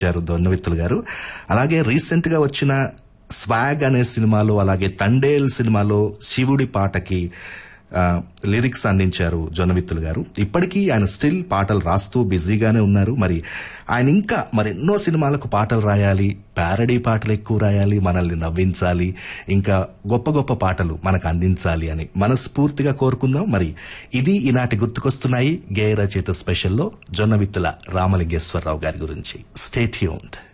ఇచ్చారు దొన్నవిత్తులు గారు అలాగే రీసెంట్ గా వచ్చిన స్వాగ్ అనే సినిమాలో అలాగే తండేల్ సినిమాలో శివుడి పాటకి ఆ, లిరిక్స్ అందించారు జొన్నవిత్తులు గారు ఇప్పటికీ ఆయన స్టిల్ పాటలు రాస్తూ బిజీగానే ఉన్నారు మరి ఆయన ఇంకా మరెన్నో సినిమాలకు పాటలు రాయాలి ప్యారడీ పాటలు ఎక్కువ రాయాలి మనల్ని నవ్వించాలి ఇంకా గొప్ప గొప్ప పాటలు మనకు అందించాలి అని మనస్ఫూర్తిగా కోరుకుందాం మరి ఇది ఈనాటి గుర్తుకొస్తున్నాయి గేయ రచయిత స్పెషల్లో జొన్నవిత్తుల రామలింగేశ్వరరావు గారి గురించి స్టేట్యూన్డ్